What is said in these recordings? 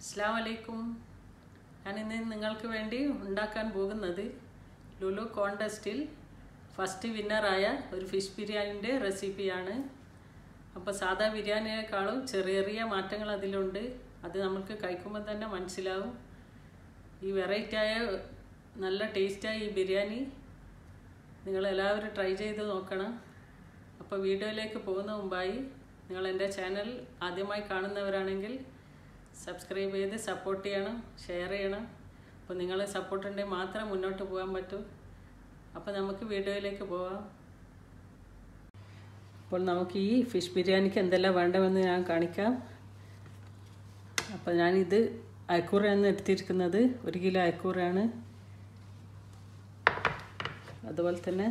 അസ്സാം വലൈക്കും ഞാൻ ഇന്ന് നിങ്ങൾക്ക് വേണ്ടി ഉണ്ടാക്കാൻ പോകുന്നത് ലുലു കോണ്ടസ്റ്റിൽ ഫസ്റ്റ് വിന്നറായ ഒരു ഫിഷ് ബിരിയാണിൻ്റെ റെസിപ്പിയാണ് അപ്പോൾ സാധാ ബിരിയാണിയേക്കാളും ചെറിയ ചെറിയ മാറ്റങ്ങൾ അതിലുണ്ട് അത് നമുക്ക് കഴിക്കുമ്പോൾ തന്നെ മനസ്സിലാവും ഈ വെറൈറ്റിയായ നല്ല ടേസ്റ്റായ ഈ ബിരിയാണി നിങ്ങളെല്ലാവരും ട്രൈ ചെയ്ത് നോക്കണം അപ്പോൾ വീഡിയോയിലേക്ക് പോകുന്ന മുമ്പായി നിങ്ങൾ എൻ്റെ ചാനൽ ആദ്യമായി കാണുന്നവരാണെങ്കിൽ സബ്സ്ക്രൈബ് ചെയ്ത് സപ്പോർട്ട് ചെയ്യണം ഷെയർ ചെയ്യണം അപ്പോൾ നിങ്ങളെ സപ്പോർട്ട് ഉണ്ടെങ്കിൽ മാത്രം മുന്നോട്ട് പോകാൻ പറ്റൂ അപ്പോൾ നമുക്ക് വീഡിയോയിലേക്ക് പോവാം അപ്പോൾ നമുക്ക് ഈ ഫിഷ് ബിരിയാണിക്ക് എന്തെല്ലാം വേണ്ടമെന്ന് ഞാൻ കാണിക്കാം അപ്പോൾ ഞാനിത് അയക്കൂറയാണ് എടുത്തിരിക്കുന്നത് ഒരു കിലോ അയക്കൂറയാണ് അതുപോലെ തന്നെ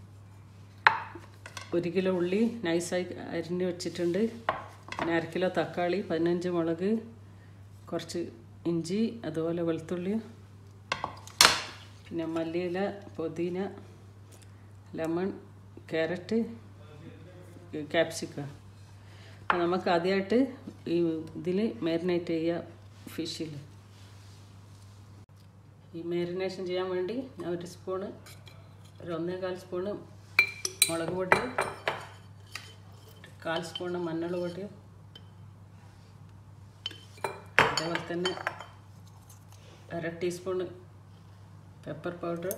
ഒരു കിലോ ഉള്ളി നൈസായി അരിഞ്ഞ് വെച്ചിട്ടുണ്ട് പിന്നെ അര കിലോ തക്കാളി പതിനഞ്ച് മുളക് കുറച്ച് ഇഞ്ചി അതുപോലെ വെളുത്തുള്ളി പിന്നെ മല്ലിയില പുതിന ലെമൺ ക്യാരറ്റ് ക്യാപ്സിക്ക അപ്പോൾ നമുക്ക് ആദ്യമായിട്ട് ഈ ഇതിൽ മാരിനേറ്റ് ചെയ്യുക ഫിഷിൽ ഈ മാരിനേഷൻ ചെയ്യാൻ വേണ്ടി ഞാൻ ഒരു സ്പൂണ് ഒരു ഒന്നേകാൽ സ്പൂണ് മുളക് പൊടിയും കാൽ സ്പൂണ് മഞ്ഞൾ പൊടിയും അതേപോലെ തന്നെ അര ടീസ്പൂണ് പെപ്പർ പൗഡർ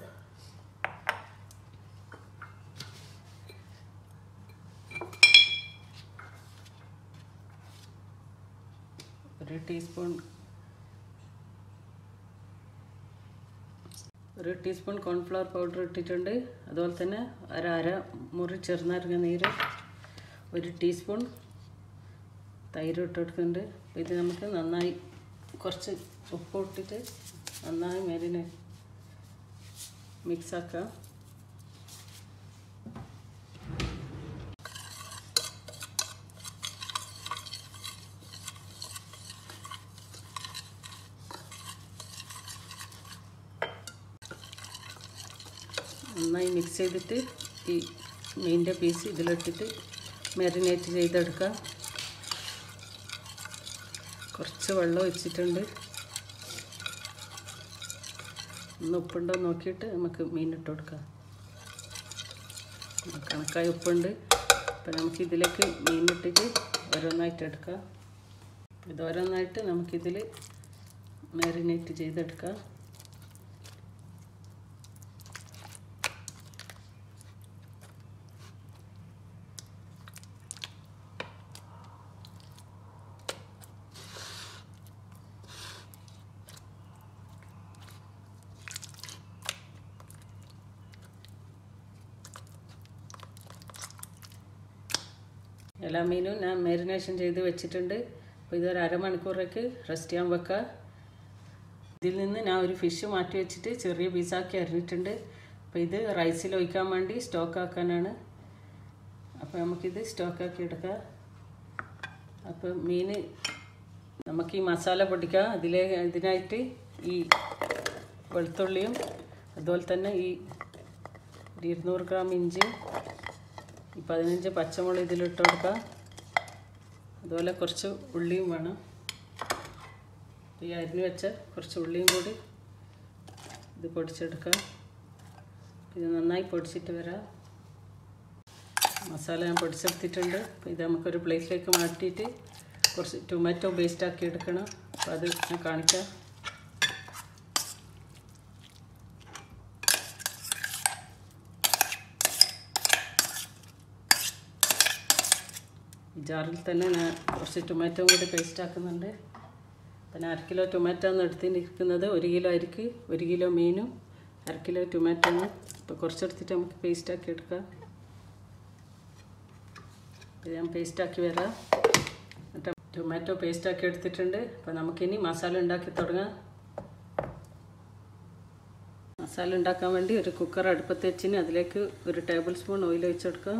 ഒരു ടീസ്പൂൺ ഒരു ടീസ്പൂൺ കോൺഫ്ലവർ പൗഡർ ഇട്ടിട്ടുണ്ട് അതുപോലെ തന്നെ ഒരു അര മുറി ചെറുനാരങ്ങ നീര് ഒരു ടീസ്പൂൺ തൈര് ഇട്ട് കൊടുക്കുന്നുണ്ട് ഇത് നമുക്ക് നന്നായി കുറച്ച് ഉപ്പ് ഇട്ടിട്ട് നന്നായി മെരിനെ മിക്സാക്കാം നന്നായി മിക്സ് ചെയ്തിട്ട് ഈ മീനിൻ്റെ പീസ് ഇതിലിട്ടിട്ട് മാരിനേറ്റ് ചെയ്തെടുക്കുക കുറച്ച് വെള്ളം ഒഴിച്ചിട്ടുണ്ട് ഒന്ന് ഉപ്പുണ്ടോ നോക്കിയിട്ട് നമുക്ക് മീൻ ഇട്ട് കൊടുക്കാം കണക്കായ ഉപ്പുണ്ട് അപ്പം നമുക്ക് ഇതിലേക്ക് മീൻ ഇട്ടിട്ട് ഓരോന്നായിട്ട് എടുക്കാം ഇത് ഓരോന്നായിട്ട് നമുക്കിതിൽ മാരിനേറ്റ് ചെയ്തെടുക്കാം എല്ലാ മീനും ഞാൻ മാരിനേഷൻ ചെയ്ത് വെച്ചിട്ടുണ്ട് അപ്പോൾ ഇതൊരു അരമണിക്കൂറേക്ക് റെസ്റ്റ് ചെയ്യാൻ വെക്കുക ഇതിൽ നിന്ന് ഞാൻ ഒരു ഫിഷ് മാറ്റി വെച്ചിട്ട് ചെറിയ പീസാക്കി അരിഞ്ഞിട്ടുണ്ട് അപ്പോൾ ഇത് റൈസിൽ ഒഴിക്കാൻ വേണ്ടി സ്റ്റോക്ക് ആക്കാനാണ് അപ്പോൾ നമുക്കിത് സ്റ്റോക്കാക്കി എടുക്കാം അപ്പോൾ മീൻ നമുക്ക് ഈ മസാല പൊടിക്കാം അതിലെ ഇതിനായിട്ട് ഈ വെളുത്തുള്ളിയും അതുപോലെ തന്നെ ഈ ഇരുന്നൂറ് ഗ്രാം ഇഞ്ചിയും ഈ പതിനഞ്ച് പച്ചമുളക് ഇതിലിട്ട് കൊടുക്കാം അതുപോലെ കുറച്ച് ഉള്ളിയും വേണം ഈ അരിഞ്ഞ് വെച്ച കുറച്ച് ഉള്ളിയും കൂടി ഇത് പൊടിച്ചെടുക്കാം ഇത് നന്നായി പൊടിച്ചിട്ട് വരാം മസാല ഞാൻ പൊടിച്ചെടുത്തിട്ടുണ്ട് അപ്പോൾ ഇത് നമുക്കൊരു പ്ലേറ്റിലേക്ക് മാറ്റിയിട്ട് കുറച്ച് ടൊമാറ്റോ പേസ്റ്റ് ആക്കി എടുക്കണം അപ്പോൾ അത് ഞാൻ കാണിക്കാം ജാറിൽ തന്നെ ഞാൻ കുറച്ച് ടൊമാറ്റോ കൂടി പേസ്റ്റ് ആക്കുന്നുണ്ട് പിന്നെ അര കിലോ ടൊമാറ്റോ ആണ് എടുത്തിരിക്കുന്നത് ഒരു കിലോ അരിക്ക് ഒരു കിലോ മീനും അര കിലോ ടൊമാറ്റോ ആണ് ഇപ്പോൾ കുറച്ചെടുത്തിട്ട് നമുക്ക് പേസ്റ്റ് ആക്കി എടുക്കാം ഇത് ഞാൻ പേസ്റ്റ് ആക്കി വരാം എന്നിട്ട് ടൊമാറ്റോ പേസ്റ്റ് ആക്കി എടുത്തിട്ടുണ്ട് അപ്പോൾ നമുക്കിനി മസാല ഉണ്ടാക്കി തുടങ്ങാം മസാല ഉണ്ടാക്കാൻ വേണ്ടി ഒരു കുക്കർ അടുപ്പത്ത് വെച്ചിന് അതിലേക്ക് ഒരു ടേബിൾ സ്പൂൺ ഓയിൽ ഒഴിച്ചെടുക്കാം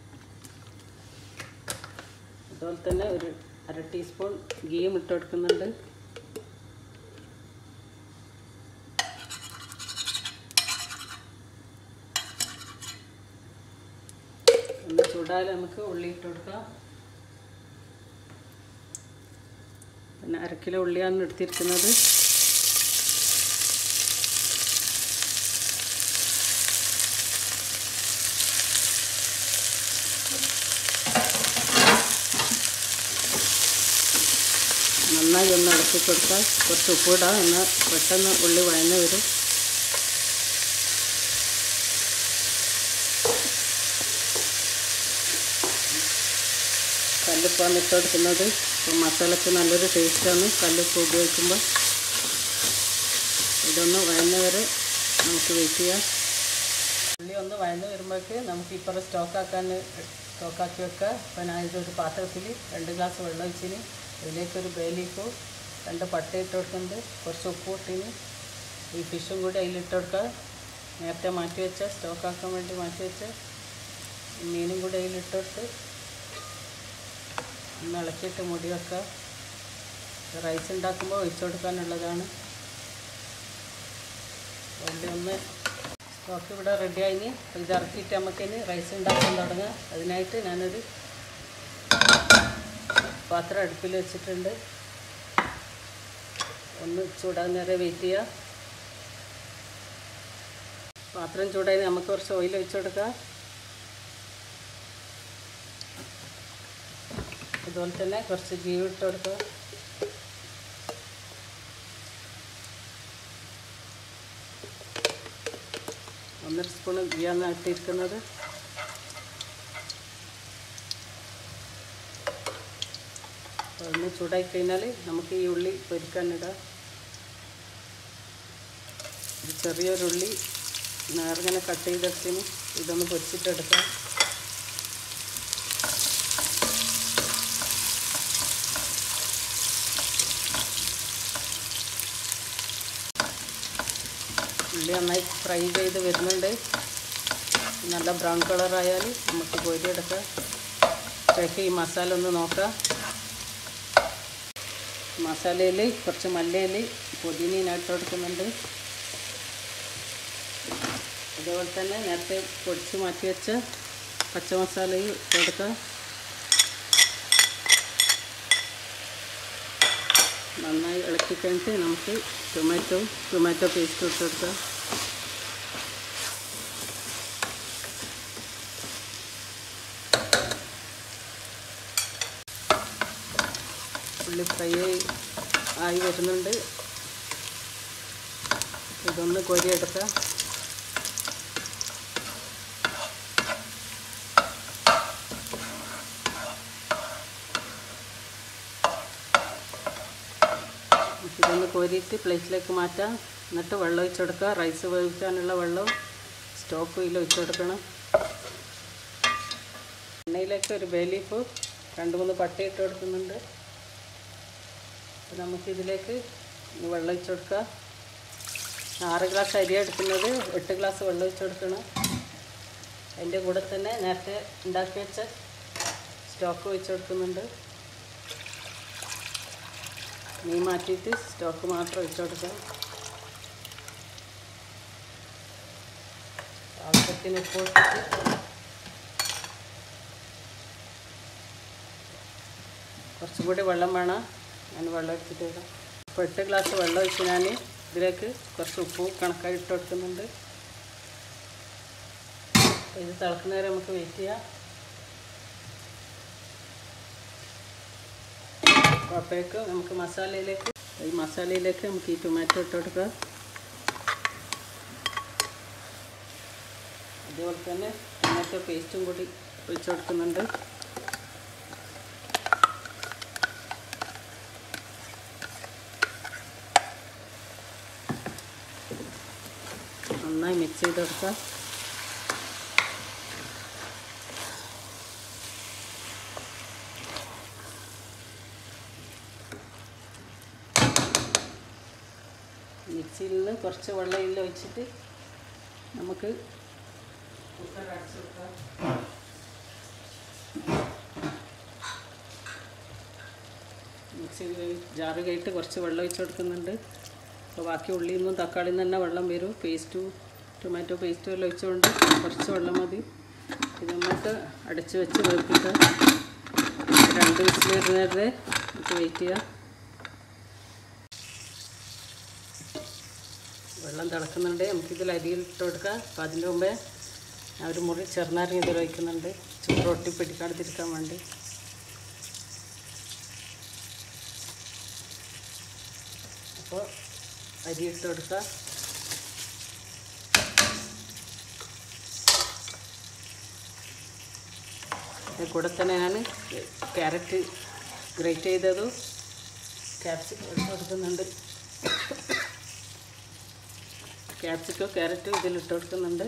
അതുപോലെ തന്നെ ഒരു അര ടീസ്പൂൺ ഗീയും ഇട്ട് കൊടുക്കുന്നുണ്ട് ഒന്ന് ചൂടായാലും നമുക്ക് ഉള്ളി ഇട്ട് കൊടുക്കാം പിന്നെ അര കിലോ ഉള്ളിയാണ് എടുത്തിരിക്കുന്നത് നന്നായി ഒന്ന് ഇളക്കി കൊടുത്താൽ കുറച്ച് ഉപ്പിടാം എന്നാൽ പെട്ടെന്ന് ഉള്ളി വഴന്ന് വരും കല്ലുപ്പാണ് ഇട്ട് കൊടുക്കുന്നത് അപ്പോൾ മസാലയ്ക്ക് നല്ലൊരു ടേസ്റ്റാണ് കല്ലുപ്പ് ഉപയോഗിക്കുമ്പോൾ ഇതൊന്ന് വഴന്ന് വരെ നമുക്ക് വെയിറ്റ് ചെയ്യാം ഉള്ളി ഒന്ന് വഴന്ന് വരുമ്പോഴേക്ക് നമുക്ക് ഇപ്പുറം സ്റ്റോക്കാക്കാൻ സ്റ്റോക്കാക്കി വെക്കുക അപ്പോൾ ഞാൻ ഇതൊരു പാത്രത്തിൽ രണ്ട് ഗ്ലാസ് വെള്ളം ഒഴിച്ചിന് അതിലേക്കൊരു ബേ ലീഫും രണ്ട് പട്ട ഇട്ട് കൊടുക്കുന്നുണ്ട് കുറച്ച് ഉപ്പ് ഇട്ടിന് ഈ ഫിഷും കൂടി അതിലിട്ട് കൊടുക്കുക നേരത്തെ മാറ്റി വെച്ച സ്റ്റോക്കാക്കാൻ വേണ്ടി മാറ്റി വെച്ച ഈ മീനും കൂടി അതിലിട്ട് കൊടുത്ത് ഒന്ന് ഇളക്കിയിട്ട് മുടി വെക്കുക റൈസ് ഉണ്ടാക്കുമ്പോൾ ഒഴിച്ചു കൊടുക്കാനുള്ളതാണ് ഉള്ളി ഒന്ന് സ്റ്റോക്ക് ഇവിടെ റെഡി ആയിന് ഇത് ഇറക്കിയിട്ട് നമുക്കിനി റൈസ് ഉണ്ടാക്കാൻ തുടങ്ങാം അതിനായിട്ട് ഞാനൊരു പാത്രം അടുപ്പിൽ വെച്ചിട്ടുണ്ട് ഒന്ന് ചൂടാൻ നേരം വെയിറ്റ് ചെയ്യുക പാത്രം ചൂടായി നമുക്ക് കുറച്ച് ഓയിൽ ഒഴിച്ചു കൊടുക്കാം അതുപോലെ തന്നെ കുറച്ച് ഗീ ഇട്ട് കൊടുക്കുക ഒന്നര സ്പൂൺ ഗീയാണ് ഇട്ടിരിക്കുന്നത് ഒന്ന് ചൂടായി കഴിഞ്ഞാൽ നമുക്ക് ഈ ഉള്ളി പൊരിക്കാനിടാം ഒരു ചെറിയൊരു ഉള്ളി നേർങ്ങനെ കട്ട് ചെയ്തെടുത്തിന് ഇതൊന്ന് പൊരിച്ചിട്ടെടുക്കാം ഉള്ളി നന്നായി ഫ്രൈ ചെയ്ത് വരുന്നുണ്ട് നല്ല ബ്രൗൺ കളറായാൽ നമുക്ക് കോരിയെടുക്കാം ശേഷം ഈ മസാല ഒന്ന് നോക്കാം മസാലയിൽ കുറച്ച് മല്ലയിൽ പുതിനീനായിട്ട് കൊടുക്കുന്നുണ്ട് അതുപോലെ തന്നെ നേരത്തെ പൊടിച്ച് മാറ്റി വെച്ച പച്ചമസാലയും ഇട്ട് കൊടുക്കാം നന്നായി ഇളക്കി കഴിഞ്ഞിട്ട് നമുക്ക് ടൊമാറ്റോ ടൊമാറ്റോ പേസ്റ്റ് ഇട്ട് കൊടുക്കാം ഉള്ളി ഫ്രൈ ആയി വരുന്നുണ്ട് ഇതൊന്ന് കോരിയെടുക്കാം ഇതൊന്ന് കോരിയിട്ട് പ്ലേറ്റിലേക്ക് മാറ്റാം എന്നിട്ട് വെള്ളം ഒഴിച്ച് കൊടുക്കുക റൈസ് വേവിക്കാനുള്ള വെള്ളം സ്റ്റോക്ക് ഇതിൽ ഒഴിച്ച് കൊടുക്കണം എണ്ണയിലേക്ക് ഒരു ബേലീഫ് രണ്ട് മൂന്ന് പട്ട ഇട്ട് കൊടുക്കുന്നുണ്ട് അപ്പോൾ നമുക്കിതിലേക്ക് വെള്ളം ഒഴിച്ച് കൊടുക്കുക ആറ് ഗ്ലാസ് അരി എടുക്കുന്നത് എട്ട് ഗ്ലാസ് വെള്ളം ഒഴിച്ച് കൊടുക്കണം അതിൻ്റെ കൂടെ തന്നെ നേരത്തെ ഉണ്ടാക്കി വെച്ച സ്റ്റോക്ക് ഒഴിച്ച് കൊടുക്കുന്നുണ്ട് മീൻ മാറ്റിയിട്ട് സ്റ്റോക്ക് മാത്രം ഒഴിച്ചു കൊടുക്കാം ആവശ്യത്തിന് ഉപ്പ് ഇട്ടിട്ട് കുറച്ചും കൂടി വെള്ളം വേണം ഞാൻ വെള്ളം എടുത്തിട്ട് വരാം ഇപ്പോൾ എട്ട് ഗ്ലാസ് വെള്ളം ഒഴിച്ച് ഞാൻ ഇതിലേക്ക് കുറച്ച് ഉപ്പ് കണക്കായി ഇട്ട് കൊടുക്കുന്നുണ്ട് ഇത് തിളക്കുന്നവരെ നമുക്ക് വെയിറ്റ് ചെയ്യാം അപ്പോഴേക്ക് നമുക്ക് മസാലയിലേക്ക് ഈ മസാലയിലേക്ക് നമുക്ക് ഈ ടൊമാറ്റോ ഇട്ട് കൊടുക്കാം അതുപോലെ തന്നെ ടൊമാറ്റോ പേസ്റ്റും കൂടി ഒഴിച്ചു കൊടുക്കുന്നുണ്ട് നന്നായി മിക്സ് ചെയ്ത് കൊടുക്കാം മിക്സിയിൽ നിന്ന് കുറച്ച് വെള്ളം ഇതിൽ ഒഴിച്ചിട്ട് നമുക്ക് കുക്കർ അടച്ചു വെക്കാം മിക്സി ജാറ് കയറ്റി കുറച്ച് വെള്ളം ഒഴിച്ച് കൊടുക്കുന്നുണ്ട് അപ്പോൾ ബാക്കി ഉള്ളിയിൽ നിന്നും തക്കാളിയിൽ നിന്ന് തന്നെ വെള്ളം വരും പേസ്റ്റും ടൊമാറ്റോ പേസ്റ്റും എല്ലാം ഒഴിച്ചുകൊണ്ട് കുറച്ച് വെള്ളം മതി ഇത് നമുക്ക് അടച്ച് വെച്ച് വേപ്പിക്കാം രണ്ട് വിസിൽ വരുന്നവരെ നമുക്ക് വെയിറ്റ് ചെയ്യാം വെള്ളം തിളക്കുന്നുണ്ട് നമുക്കിതിൽ അരിയിൽ ഇട്ട് കൊടുക്കാം അപ്പം അതിൻ്റെ മുമ്പേ ഞാൻ ഒരു മുറി ചെറുനാരങ്ങ ഇതിൽ വയ്ക്കുന്നുണ്ട് ചോറ് ഒട്ടിപ്പിടിക്കാതിരിക്കാൻ വേണ്ടി അപ്പോൾ അരി ഇട്ട് കൊടുക്കുക ഇതിൻ്റെ കൂടെ തന്നെ ഞാൻ ക്യാരറ്റ് ഗ്രേറ്റ് ചെയ്തതും ക്യാപ്സിക്കം ഇട്ട് കൊടുക്കുന്നുണ്ട് ക്യാപ്സിക്കോ ക്യാരറ്റും ഇതിലിട്ട് കൊടുക്കുന്നുണ്ട്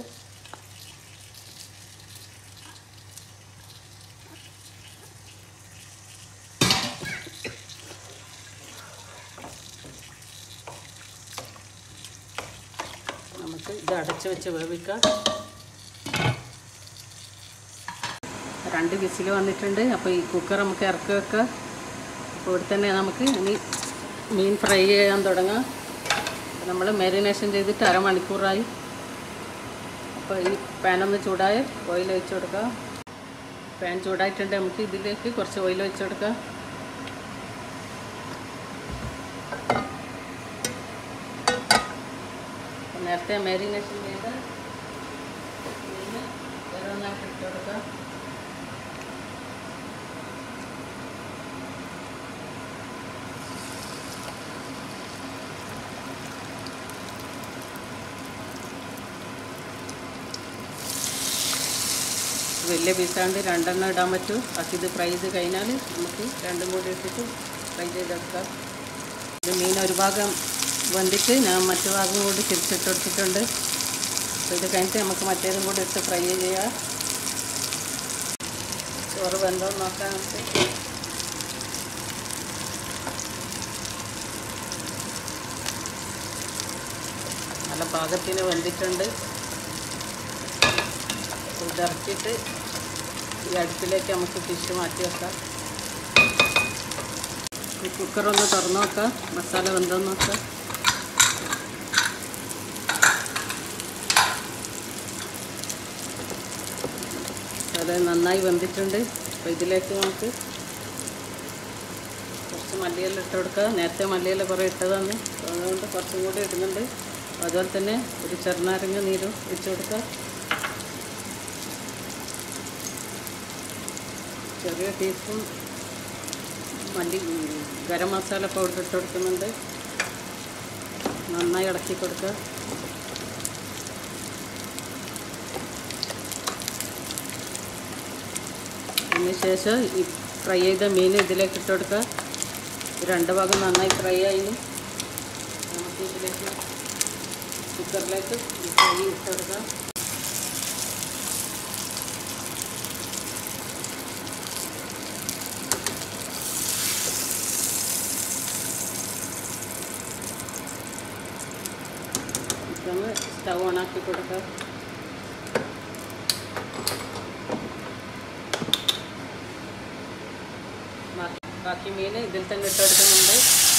നമുക്ക് ഇത് അടച്ച് വെച്ച് വേവിക്കാം രണ്ട് വിസിൽ വന്നിട്ടുണ്ട് അപ്പോൾ ഈ കുക്കർ നമുക്ക് ഇറക്കി വെക്കാം അപ്പോൾ ഇവിടെ തന്നെ നമുക്ക് ഇനി മീൻ ഫ്രൈ ചെയ്യാൻ തുടങ്ങാം നമ്മൾ മാരിനേഷൻ ചെയ്തിട്ട് അരമണിക്കൂറായി അപ്പോൾ ഈ പാനൊന്ന് ചൂടായി ഓയിൽ ഒഴിച്ച് കൊടുക്കാം പാൻ ചൂടായിട്ടുണ്ട് നമുക്ക് ഇതിലേക്ക് കുറച്ച് ഓയിൽ ഒഴിച്ച് കൊടുക്കാം നേരത്തെ മാരിനേഷൻ ചെയ്ത് മീൻ ഓരോന്നായിട്ട് ഇട്ട് കൊടുക്കാം വലിയ പീസാണ്ട് രണ്ടെണ്ണം ഇടാൻ പറ്റും ബാക്കി ഇത് ഫ്രൈ ചെയ്ത് കഴിഞ്ഞാൽ നമുക്ക് രണ്ടും കൂടി ഇട്ടിട്ട് ഫ്രൈ ചെയ്തെടുക്കാം ഇത് മീൻ ഒരു ഭാഗം വെന്തിട്ട് ഞാൻ മറ്റു ഭാഗം കൂടി തിരിച്ചിട്ട് കൊടുത്തിട്ടുണ്ട് അപ്പോൾ ഇത് കഴിഞ്ഞിട്ട് നമുക്ക് മറ്റേതും കൂടി ഇട്ട് ഫ്രൈ ചെയ്യാം ചോറ് വെന്തോ നോക്കാം നമുക്ക് നല്ല പാകത്തിന് വെന്തിട്ടുണ്ട് ഇറക്കിയിട്ട് ഈ അടുപ്പിലേക്ക് നമുക്ക് ഫിഷ് മാറ്റി വെക്കാം ഈ കുക്കറൊന്ന് തുറന്നു നോക്കാം മസാല വെന്തോന്ന് നോക്കാം അത് നന്നായി വെന്തിട്ടുണ്ട് അപ്പോൾ ഇതിലേക്ക് നമുക്ക് കുറച്ച് മല്ലിയില ഇട്ട് കൊടുക്കുക നേരത്തെ മല്ലിയില കുറേ ഇട്ടതാണ് അപ്പോൾ അതുകൊണ്ട് കുറച്ചും കൂടി ഇടുന്നുണ്ട് അതുപോലെ തന്നെ ഒരു ചെറുനാരങ്ങ നീരും ഒഴിച്ച് കൊടുക്കുക ചെറിയ ടീസ്പൂൺ മല്ലി ഗരം മസാല പൗഡർ ഇട്ട് കൊടുക്കുന്നുണ്ട് നന്നായി ഇളക്കി കൊടുക്കുക അതിന് ശേഷം ഈ ഫ്രൈ ചെയ്ത മീൻ ഇതിലേക്ക് ഇട്ട് കൊടുക്കുക രണ്ട് ഭാഗം നന്നായി ഫ്രൈ ആയി നമുക്ക് ഇതിലേക്ക് കുക്കറിലേക്ക് ഈ ഫ്രൈ ഇട്ട് കൊടുക്കാം ഇതൊന്ന് സ്റ്റവ് ഓണാക്കി കൊടുക്കുക ബാക്കി ബാക്കി മീൻ ഇതിൽ തന്നെ ഇട്ട് കൊടുക്കുന്നുണ്ട്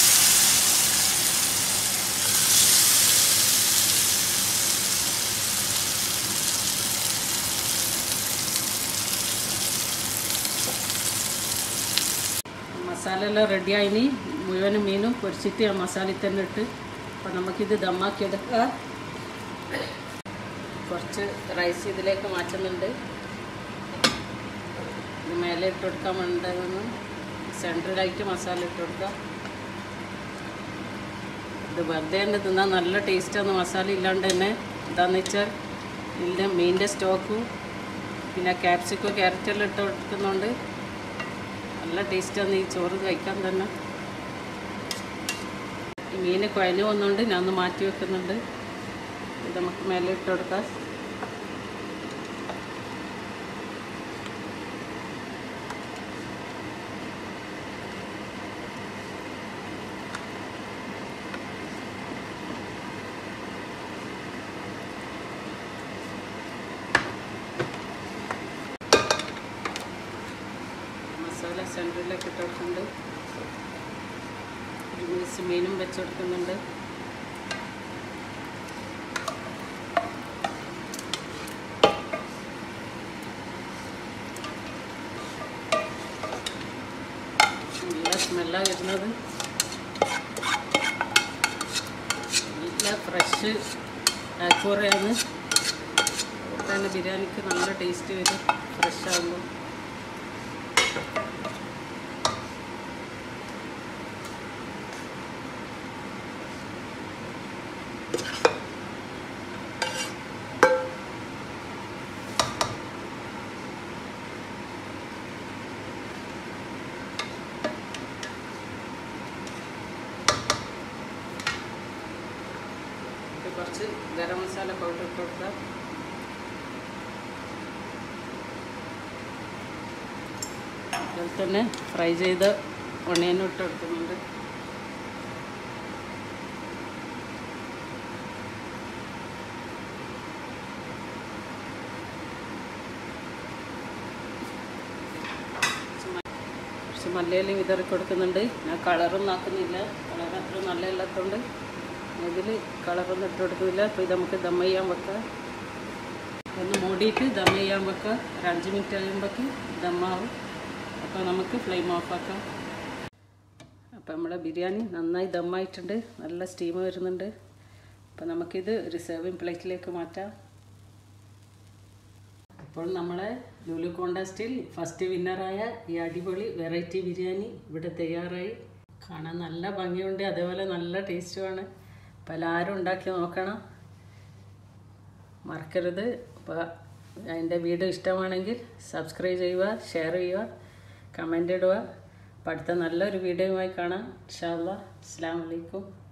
മസാല എല്ലാം റെഡി ആയിനി മുഴുവനും മീനും പൊരിച്ചിട്ട് ആ മസാലയിൽ തന്നെ ഇട്ട് അപ്പോൾ നമുക്കിത് ദമ്മാക്കി എടുക്കുക കുറച്ച് റൈസ് ഇതിലേക്ക് മാറ്റുന്നുണ്ട് ഇത് മേലെ ഇട്ട് കൊടുക്കാൻ വേണ്ടതെന്ന് സെൻട്രലായിട്ട് മസാല ഇട്ട് കൊടുക്കുക ഇത് വെറുതെ തന്നെ തിന്നാൽ നല്ല ടേസ്റ്റാണ് മസാല ഇല്ലാണ്ട് തന്നെ എന്താണെന്ന് വെച്ചാൽ ഇതിൻ്റെ മീനിൻ്റെ സ്റ്റോക്കും പിന്നെ ക്യാപ്സിക്കോ ക്യാരറ്റെല്ലാം ഇട്ട് കൊടുക്കുന്നുണ്ട് നല്ല ടേസ്റ്റാണ് ഈ ചോറ് കഴിക്കാൻ തന്നെ ഈ മീൻ കുഴഞ്ഞു വന്നുകൊണ്ട് ഞാൻ ഒന്ന് മാറ്റി വെക്കുന്നുണ്ട് ഇത് നമുക്ക് മേലെ ഇട്ട് കൊടുക്കാം മസാല സെൻറ്ററിലേക്ക് ഇട്ട് കൊടുക്കുന്നുണ്ട് ഒരു പീസ് മീനും വെച്ച് കൊടുക്കുന്നുണ്ട് നല്ല സ്മെല്ലാണ് വരുന്നത് നല്ല ഫ്രഷ് ഫ്രഷ് ആക്വറയാണ് തന്നെ ബിരിയാണിക്ക് നല്ല ടേസ്റ്റ് വരും ഫ്രഷ് ആകുമ്പോൾ ഇത് കുറച്ച് ഗരം മസാല പൗഡർ ഇട്ട് കൊടുക്കാം അതുപോലെ തന്നെ ഫ്രൈ ചെയ്ത ഒണിയനും ഇട്ട് കൊടുക്കുന്നുണ്ട് കുറച്ച് മല്ലയിലും വിതറി കൊടുക്കുന്നുണ്ട് ഞാൻ കളറൊന്നും ആക്കുന്നില്ല കളർ അത്ര നല്ല ഇല്ലാത്തതുകൊണ്ട് ഇതിൽ കളറൊന്നും ഇട്ട് കൊടുക്കുന്നില്ല അപ്പോൾ ഇത് നമുക്ക് ദം ചെയ്യാൻ വെക്കാം ഒന്ന് മൂടിയിട്ട് ദം ചെയ്യാൻ വെക്കാം ഒരു അഞ്ച് മിനിറ്റ് കഴിയുമ്പോഴേക്ക് ദമ്മാവും അപ്പോൾ നമുക്ക് ഫ്ലെയിം ഓഫാക്കാം അപ്പോൾ നമ്മുടെ ബിരിയാണി നന്നായി ദമ്മായിട്ടുണ്ട് നല്ല സ്റ്റീം വരുന്നുണ്ട് അപ്പോൾ നമുക്കിത് ഒരു സെർവിങ് പ്ലേറ്റിലേക്ക് മാറ്റാം അപ്പോൾ നമ്മളെ ലുലു കോണ്ടസ്റ്റിൽ ഫസ്റ്റ് വിന്നറായ ഈ അടിപൊളി വെറൈറ്റി ബിരിയാണി ഇവിടെ തയ്യാറായി കാണാൻ നല്ല ഭംഗിയുണ്ട് അതേപോലെ നല്ല ടേസ്റ്റുമാണ് അപ്പോൾ എല്ലാവരും ഉണ്ടാക്കി നോക്കണം മറക്കരുത് അപ്പോൾ എൻ്റെ വീഡിയോ ഇഷ്ടമാണെങ്കിൽ സബ്സ്ക്രൈബ് ചെയ്യുക ഷെയർ ചെയ്യുക കമൻ്റ് ഇടുക അപ്പോൾ അടുത്ത നല്ലൊരു വീഡിയോയുമായി കാണാം ഇൻഷാ അല്ലാ അസ്സാം വലൈക്കും